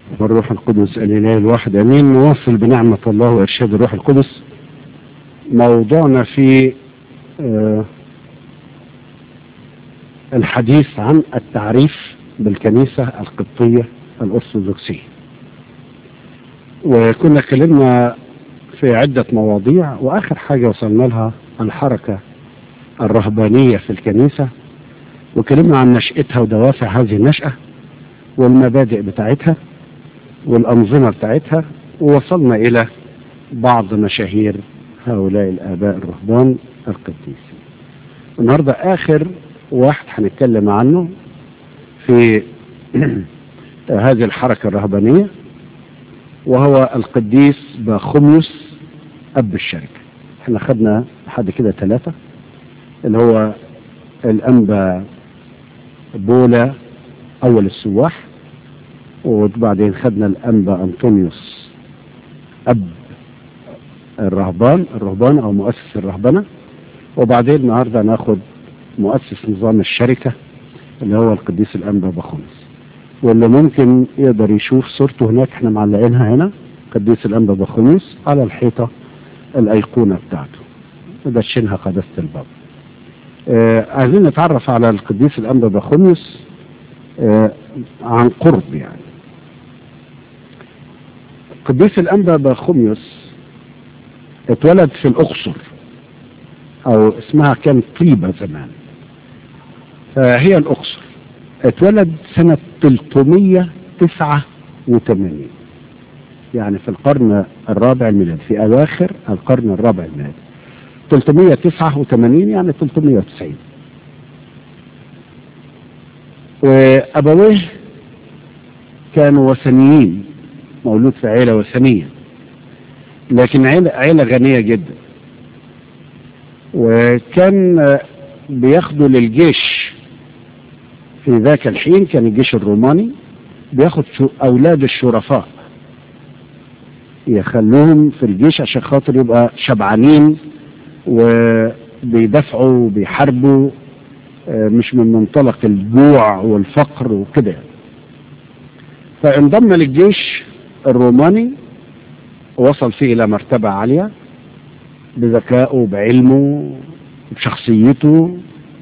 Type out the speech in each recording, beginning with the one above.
والروح القدس الإله الواحد أمين نواصل بنعمة الله وإرشاد الروح القدس موضوعنا في آه الحديث عن التعريف بالكنيسة القبطية الأرثوذكسية وكنا اتكلمنا في عدة مواضيع وآخر حاجة وصلنا لها الحركة الرهبانية في الكنيسة وكلمنا عن نشأتها ودوافع هذه النشأة والمبادئ بتاعتها والأنظمة بتاعتها ووصلنا إلى بعض مشاهير هؤلاء الآباء الرهبان القديسين النهاردة آخر واحد هنتكلم عنه في هذه الحركة الرهبانية وهو القديس باخوميوس أب الشركة احنا خدنا لحد كده ثلاثة اللي هو الأنبا بولا أول السواح وبعدين خدنا الأنبا أنطونيوس أب الرهبان الرهبان أو مؤسس الرهبنة وبعدين النهاردة ناخد مؤسس نظام الشركة اللي هو القديس الأنبا بخمس واللي ممكن يقدر يشوف صورته هناك احنا معلقينها هنا قديس الأنبا بخميس على الحيطة الأيقونة بتاعته ودشنها قداسة الباب آه عايزين نتعرف على القديس الأنبا بخميس آه عن قرب يعني قديس الأنبا بخميس اتولد في الأقصر أو اسمها كان طيبة زمان فهي الأقصر اتولد سنة 389 يعني في القرن الرابع الميلادي في أواخر القرن الرابع الميلادي 389 يعني 390 وأبويه كانوا وثنيين مولود في عيلة وثنية لكن عيلة, عيلة غنية جدا وكان بياخدوا للجيش في ذاك الحين كان الجيش الروماني بياخد أولاد الشرفاء يخلوهم في الجيش عشان خاطر يبقى شبعانين وبيدافعوا وبيحاربوا مش من منطلق الجوع والفقر وكده يعني. فانضم للجيش الروماني وصل فيه إلى مرتبة عالية بذكائه بعلمه بشخصيته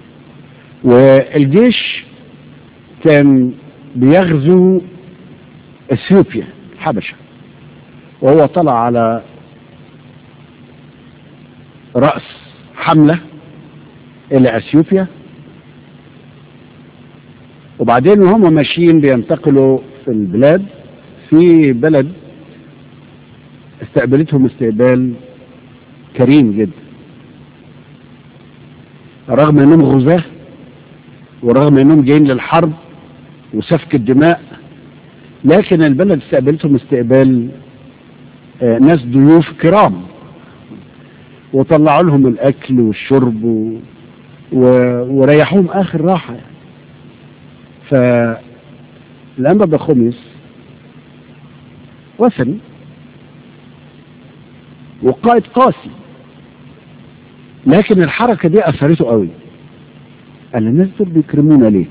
والجيش كان بيغزو اثيوبيا الحبشه وهو طلع على رأس حملة إلى أثيوبيا وبعدين وهم ماشيين بينتقلوا في البلاد في بلد استقبلتهم استقبال كريم جدا رغم انهم غزاة ورغم انهم جايين للحرب وسفك الدماء لكن البلد استقبلتهم استقبال آه ناس ضيوف كرام وطلعوا لهم الاكل والشرب و... و... وريحوهم اخر راحه يعني. فالانبا بخميس وثني وقائد قاسي لكن الحركة دي أثرته قوي قال الناس دول بيكرمونا ليه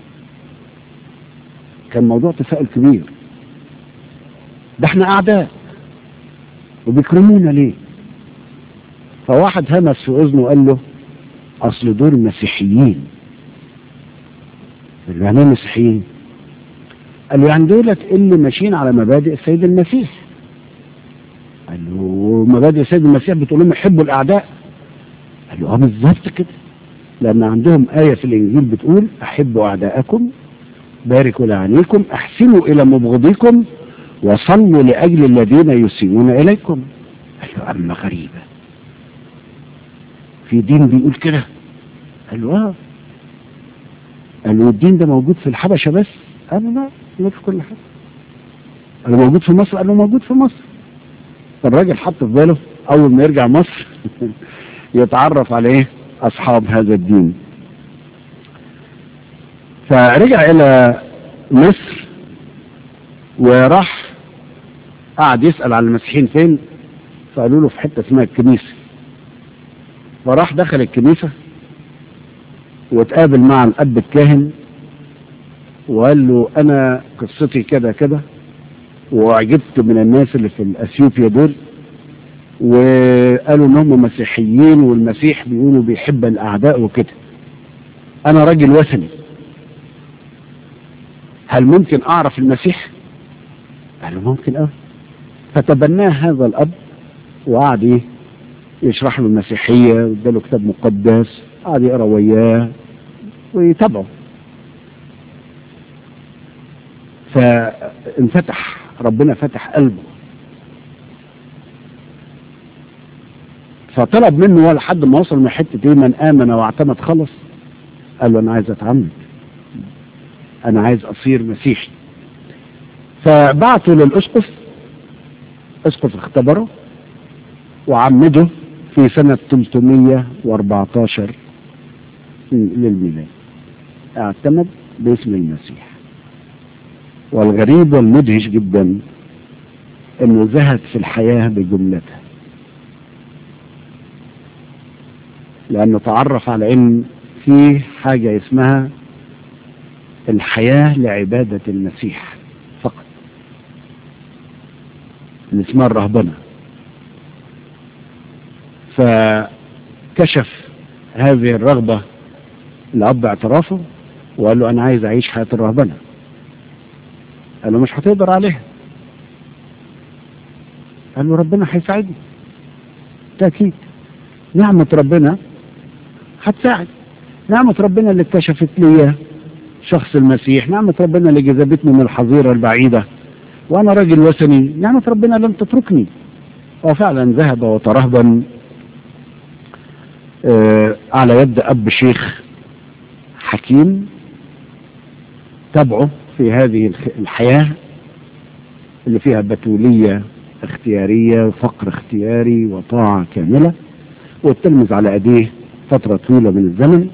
كان موضوع تساؤل كبير ده احنا أعداء وبيكرمونا ليه فواحد همس في أذنه وقال له أصل دول مسيحيين قال له يعني مسيحيين قال له يعني دولت اللي ماشيين على مبادئ السيد المسيح قال له مبادئ السيد المسيح بتقول لهم يحبوا الأعداء قال له اه بالظبط كده لأن عندهم آية في الإنجيل بتقول أحبوا أعداءكم باركوا لعنيكم أحسنوا إلى مبغضيكم وصلوا لأجل الذين يسيئون إليكم قال له أما غريبة في دين بيقول كده قال له اه قال له الدين ده موجود في الحبشة بس قال له لا موجود في كل حاجة قال له موجود في مصر قال له موجود في مصر فالراجل حط في باله أول ما يرجع مصر يتعرف على ايه أصحاب هذا الدين فرجع إلى مصر وراح قعد يسأل على المسيحيين فين فقالوا له في حتة اسمها الكنيسة فراح دخل الكنيسة واتقابل مع الأب الكاهن وقال له أنا قصتي كده كده وعجبت من الناس اللي في اثيوبيا دول وقالوا ان هم مسيحيين والمسيح بيقولوا بيحب الاعداء وكده انا راجل وثني هل ممكن اعرف المسيح قالوا ممكن اه فتبناه هذا الاب وقعد ايه يشرح له المسيحيه واداله كتاب مقدس قعد يقرا وياه ويتابعه فانفتح ربنا فتح قلبه فطلب منه لحد ما وصل من حته ايه من امن واعتمد خلص قال له انا عايز اتعمد انا عايز اصير مسيحي فبعته للاسقف اسقف اختبره وعمده في سنة 314 للميلاد اعتمد باسم المسيح والغريب والمدهش جدا انه زهد في الحياة بجملتها لانه تعرف على ان في حاجة اسمها الحياة لعبادة المسيح فقط اللي اسمها الرهبنة فكشف هذه الرغبة لأب اعترافه وقال له أنا عايز أعيش حياة الرهبنة قال له مش هتقدر عليها قال له ربنا هيساعدني تأكيد نعمة ربنا هتساعد نعمة ربنا اللي اكتشفت لي شخص المسيح نعمة ربنا اللي جذبتني من الحظيرة البعيدة وأنا راجل وثني نعمة ربنا لم تتركني وفعلا ذهب وترهبا آه على يد أب شيخ حكيم تبعه في هذه الحياة اللي فيها بتولية اختيارية وفقر اختياري وطاعة كاملة والتلمذ على أيديه فترة طويلة من الزمن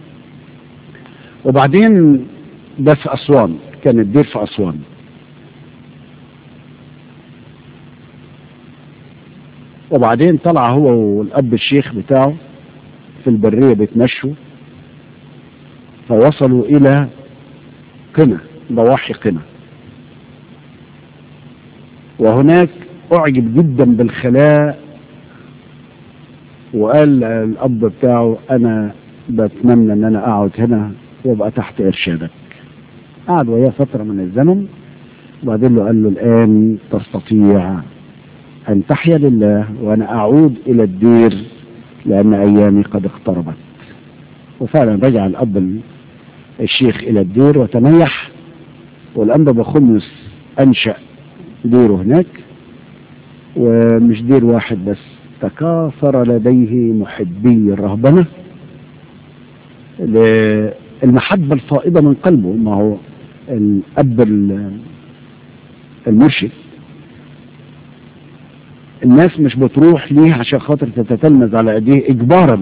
وبعدين ده في أسوان كان الدير في أسوان وبعدين طلع هو والأب الشيخ بتاعه في البرية بيتمشوا فوصلوا إلى قنا ضواحي قنا وهناك أعجب جدا بالخلاء وقال الأب بتاعه أنا بتمنى أن أنا أقعد هنا وابقى تحت إرشادك قعد وياه فترة من الزمن وبعدين له قال له الآن تستطيع أن تحيا لله وأنا أعود إلى الدير لأن أيامي قد اقتربت وفعلا رجع الأب الشيخ إلى الدير وتنيح والأنبا بخمس أنشأ ديره هناك ومش دير واحد بس تكاثر لديه محبي الرهبنة المحبة الفائضة من قلبه ما هو الأب المرشد الناس مش بتروح ليه عشان خاطر تتتلمذ على ايديه اجبارا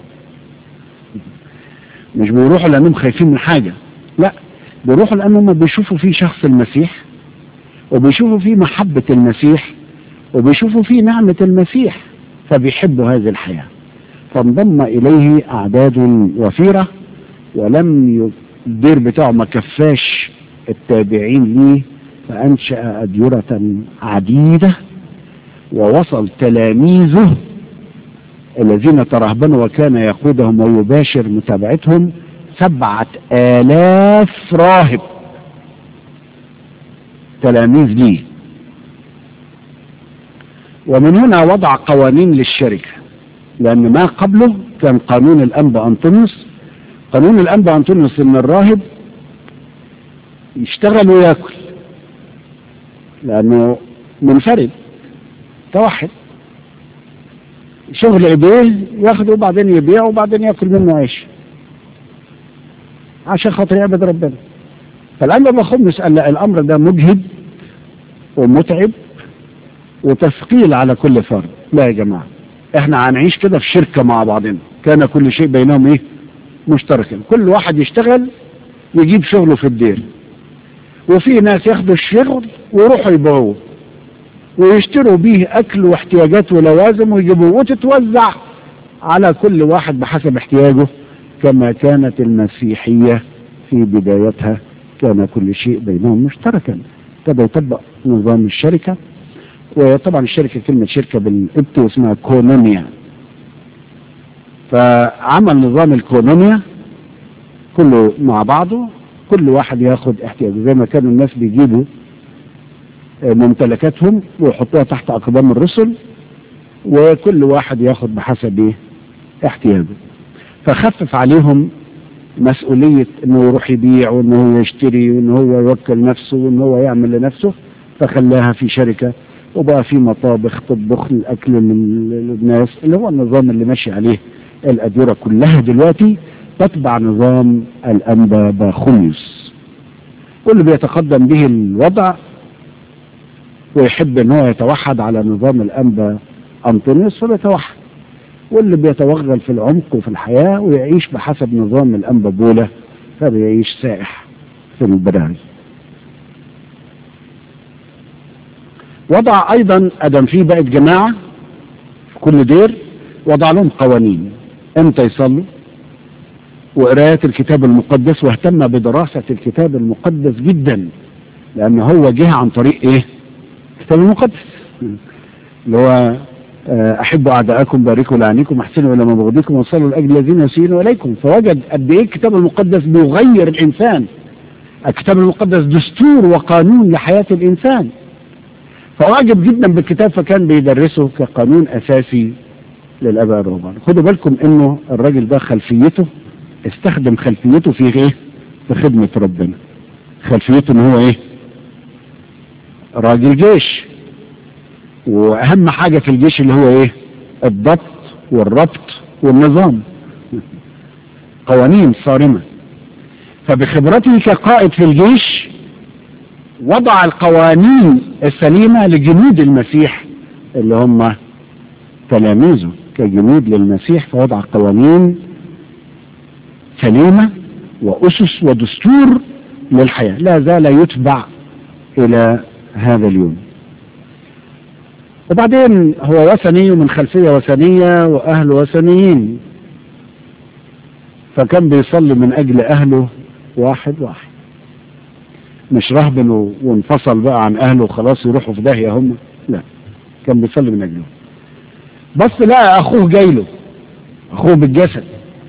مش بيروحوا لانهم خايفين من حاجة لا بيروحوا لانهم بيشوفوا فيه شخص المسيح وبيشوفوا فيه محبة المسيح وبيشوفوا فيه نعمة المسيح فبيحبوا هذه الحياة فانضم إليه أعداد وفيرة ولم الدير بتاعه ما كفاش التابعين ليه فأنشأ أديرة عديدة ووصل تلاميذه الذين ترهبنوا وكان يقودهم ويباشر متابعتهم سبعة آلاف راهب تلاميذ ليه ومن هنا وضع قوانين للشركة لأن ما قبله كان قانون الأنبا أنطونيوس قانون الأنبا أنطونيوس إن الراهب يشتغل وياكل لأنه منفرد توحد شغل ايديه ياخده وبعدين يبيعه وبعدين ياكل منه عيش عشان خاطر يعبد ربنا فالأنبا بخمس قال لا الأمر ده مجهد ومتعب وتثقيل على كل فرد لا يا جماعة احنا هنعيش كده في شركة مع بعضنا كان كل شيء بينهم ايه مشتركا كل واحد يشتغل يجيب شغله في الدير وفي ناس ياخدوا الشغل ويروحوا يبيعوه ويشتروا بيه اكل واحتياجات ولوازم ويجيبوه وتتوزع على كل واحد بحسب احتياجه كما كانت المسيحية في بدايتها كان كل شيء بينهم مشتركا ابتدى يطبق نظام الشركة وطبعا الشركة كلمة شركة بالقبط اسمها كونونيا فعمل نظام الكونونيا كله مع بعضه كل واحد ياخد احتياجه زي ما كانوا الناس بيجيبوا ممتلكاتهم ويحطوها تحت اقدام الرسل وكل واحد ياخد بحسب ايه احتياجه فخفف عليهم مسؤولية انه يروح يبيع وانه هو يشتري وانه هو يوكل نفسه وانه هو يعمل لنفسه فخلاها في شركة وبقى في مطابخ تطبخ الاكل للناس اللي هو النظام اللي ماشي عليه الاديرة كلها دلوقتي تتبع نظام الانبا باخوليوس واللي بيتقدم به الوضع ويحب ان هو يتوحد على نظام الانبا انطونيوس فبيتوحد واللي بيتوغل في العمق وفي الحياة ويعيش بحسب نظام الانبا بولا فبيعيش سائح في البراري وضع ايضا ادم فيه بقت جماعة في كل دير وضع لهم قوانين امتى يصلوا وقراءة الكتاب المقدس واهتم بدراسة الكتاب المقدس جدا لأن هو جه عن طريق إيه؟ الكتاب المقدس اللي هو أحبوا أعداءكم باركوا لعنيكم أحسنوا إلى مبغضيكم وصلوا لأجل الذين يسيئون إليكم فوجد قد إيه الكتاب المقدس بيغير الإنسان الكتاب المقدس دستور وقانون لحياة الإنسان فواجب جدا بالكتاب فكان بيدرسه كقانون أساسي للآباء الرهبان خدوا بالكم إنه الراجل ده خلفيته استخدم خلفيته في ايه في خدمة ربنا خلفيته ان هو ايه راجل جيش واهم حاجة في الجيش اللي هو ايه الضبط والربط والنظام قوانين صارمة فبخبرته كقائد في الجيش وضع القوانين السليمة لجنود المسيح اللي هم تلاميذه كجنود للمسيح فوضع قوانين سليمة وأسس ودستور للحياة لا زال يتبع إلى هذا اليوم وبعدين هو وثني من خلفية وثنية وأهله وثنيين فكان بيصلي من أجل أهله واحد واحد مش رهبن وانفصل بقى عن أهله وخلاص يروحوا في داهية هم لا كان بيصلي من أجله بس لا أخوه جاي له أخوه بالجسد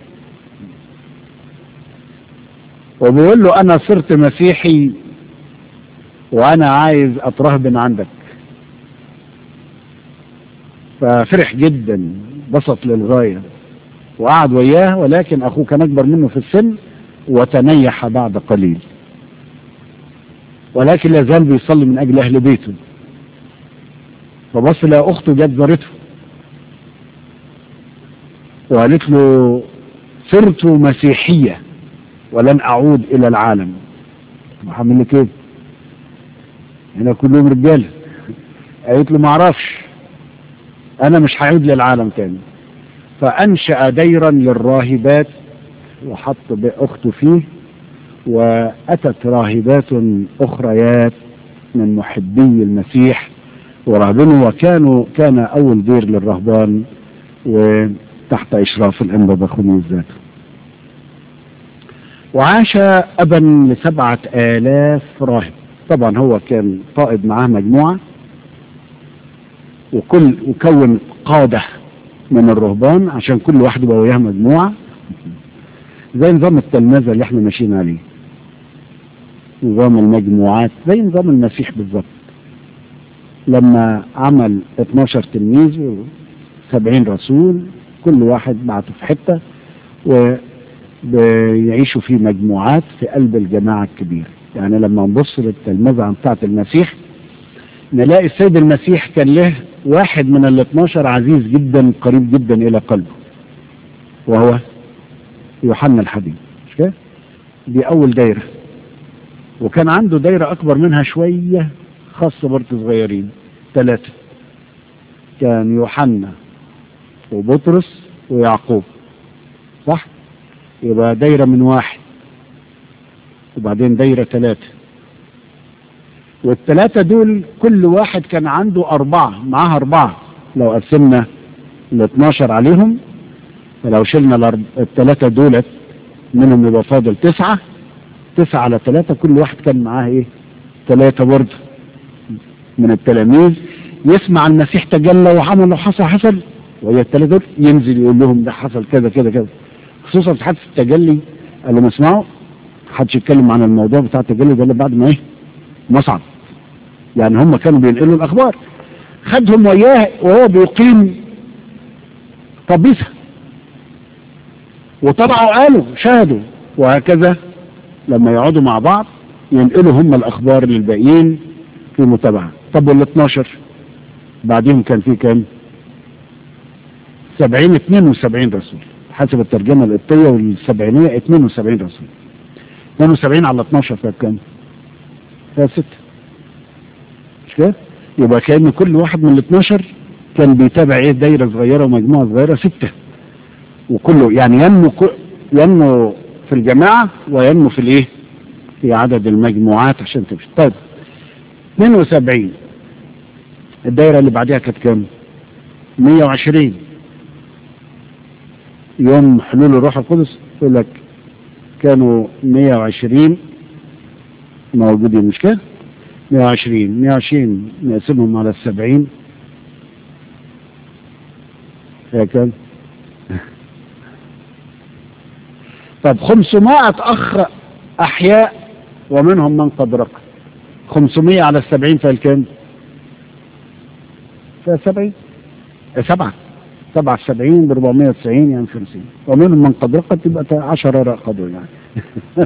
وبيقول له انا صرت مسيحي وانا عايز اترهبن عندك ففرح جدا بسط للغاية وقعد وياه ولكن اخوه كان اكبر منه في السن وتنيح بعد قليل ولكن لا زال بيصلي من اجل اهل بيته فبص لقى اخته جت زارته وقالت له صرت مسيحيه ولن اعود الى العالم محمد لك ايه هنا كلهم رجاله قالت له ما اعرفش انا مش هعود للعالم تاني فانشا ديرا للراهبات وحط اخته فيه واتت راهبات اخريات من محبي المسيح ورهبنه وكانوا كان اول دير للرهبان وتحت اشراف الانبا بخوني ذاته وعاش أبا لسبعة آلاف راهب طبعا هو كان قائد معاه مجموعة وكل وكون قادة من الرهبان عشان كل واحد يبقى وياه مجموعة زي نظام التلمذة اللي احنا ماشيين عليه نظام المجموعات زي نظام المسيح بالظبط لما عمل 12 تلميذ و70 رسول كل واحد بعته في حته و بيعيشوا في مجموعات في قلب الجماعة الكبيرة يعني لما نبص للتلمذة بتاعة المسيح نلاقي السيد المسيح كان له واحد من ال 12 عزيز جدا قريب جدا إلى قلبه وهو يوحنا الحبيب مش كده؟ دي أول دايرة وكان عنده دايرة أكبر منها شوية خاصة برضه صغيرين ثلاثة كان يوحنا وبطرس ويعقوب صح؟ يبقى دايرة من واحد وبعدين دايرة ثلاثة والثلاثة دول كل واحد كان عنده أربعة معاها أربعة لو قسمنا ال 12 عليهم فلو شلنا الثلاثة دولت منهم يبقى فاضل تسعة تسعة على ثلاثة كل واحد كان معاه إيه؟ ثلاثة برضه من التلاميذ يسمع المسيح تجلى وعمل وحصل حصل وهي الثلاثة ينزل يقول لهم ده حصل كذا كذا كذا خصوصا في حادثة التجلي قال لهم اسمعوا محدش يتكلم عن الموضوع بتاع التجلي ده الا بعد ما ايه مصعد يعني هم كانوا بينقلوا الاخبار خدهم وياه وهو بيقيم طبيسه وطبعوا قالوا شاهدوا وهكذا لما يقعدوا مع بعض ينقلوا هم الاخبار للباقيين في متابعه طب وال 12 بعدهم كان في كام 70 72 رسول حسب الترجمه القبطيه والسبعينيه 72 رسول 72 على 12 فيها كام؟ فيها 6 مش كده؟ يبقى كأن كل واحد من ال 12 كان بيتابع ايه دايره صغيره ومجموعه صغيره سته وكله يعني ينمو ينمو في الجماعه وينمو في الايه؟ في عدد المجموعات عشان تمشي طيب 72 الدايره اللي بعدها كانت كام؟ 120 يوم حلول الروح القدس يقول لك كانوا 120 موجودين مش كده؟ 120 120 نقسمهم على السبعين هي كام؟ طب 500 أخ أحياء ومنهم من قد رقد 500 على السبعين فيها كام؟ فيها 70 سبعة سبعة السبعين ب 490 يعني 50 ومنهم من قد رقد تبقى 10 رقدوا يعني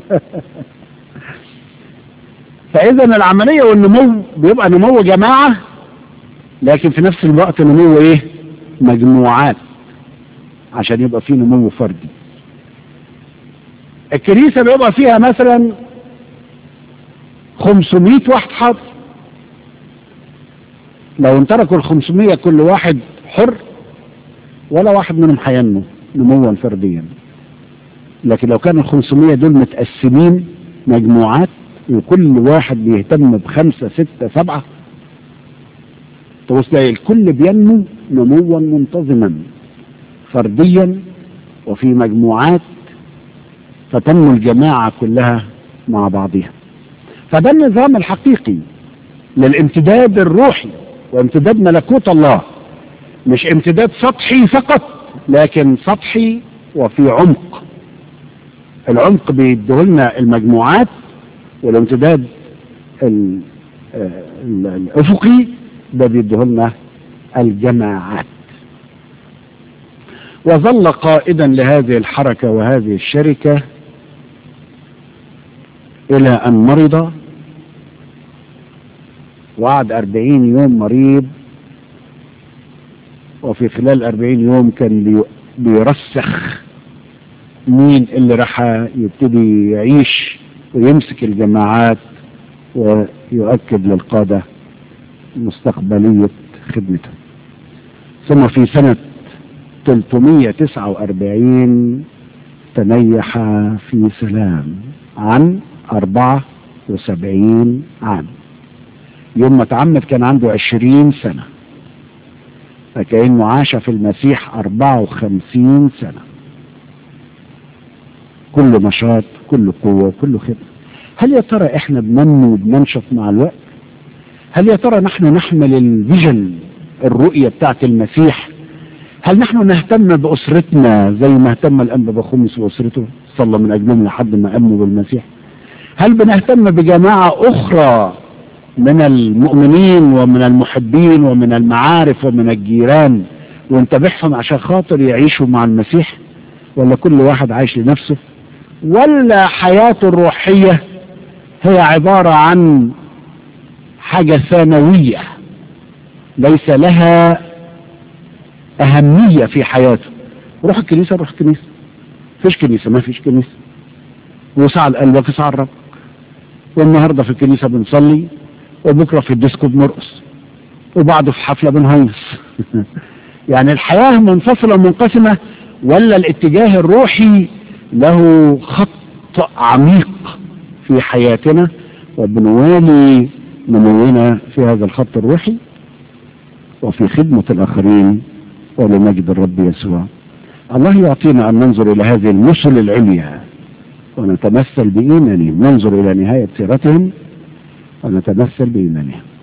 فإذا العملية والنمو بيبقى نمو جماعة لكن في نفس الوقت نمو إيه؟ مجموعات عشان يبقى فيه نمو فردي. الكنيسة بيبقى فيها مثلا 500 واحد حاضر. لو انتركوا ال 500 كل واحد حر ولا واحد منهم هينمو نموا فرديا. لكن لو كان ال 500 دول متقسمين مجموعات وكل واحد بيهتم بخمسة ستة سبعة تبص تلاقي الكل بينمو نموا منتظما فرديا وفي مجموعات فتنمو الجماعة كلها مع بعضها فده النظام الحقيقي للامتداد الروحي وامتداد ملكوت الله مش امتداد سطحي فقط لكن سطحي وفي عمق العمق بيديهولنا المجموعات والامتداد ال ال الافقي ده بيديهولنا الجماعات وظل قائدا لهذه الحركة وهذه الشركة إلى أن مرض وقعد أربعين يوم مريض وفي خلال أربعين يوم كان بيرسخ مين اللي راح يبتدي يعيش ويمسك الجماعات ويؤكد للقادة مستقبلية خدمته ثم في سنة 349 تنيح في سلام عن 74 عام يوم ما تعمد كان عنده 20 سنة فكأنه عاش في المسيح 54 سنة كل نشاط كل قوة كل خدمة هل يا ترى احنا بننمو وبننشط مع الوقت هل يا ترى نحن نحمل الفيجن الرؤية بتاعت المسيح هل نحن نهتم بأسرتنا زي ما اهتم الأنبا بخمس وأسرته صلى من أجلهم لحد ما أمنوا بالمسيح هل بنهتم بجماعة أخرى من المؤمنين ومن المحبين ومن المعارف ومن الجيران ونتابعهم عشان خاطر يعيشوا مع المسيح ولا كل واحد عايش لنفسه ولا حياته الروحية هي عبارة عن حاجة ثانوية ليس لها أهمية في حياته روح الكنيسة روح الكنيسة فيش كنيسة ما فيش كنيسة وسع القلب في سع الرب والنهاردة في الكنيسة بنصلي وبكرة في الديسكو بنرقص وبعده في حفلة بنهيص يعني الحياة منفصلة ومنقسمة ولا الاتجاه الروحي له خط عميق في حياتنا وبنوالي نمونا في هذا الخط الروحي وفي خدمة الآخرين ولمجد الرب يسوع الله يعطينا أن ننظر إلى هذه المثل العليا ونتمثل بإيمانهم ننظر إلى نهاية سيرتهم ونتمثل بإيمانهم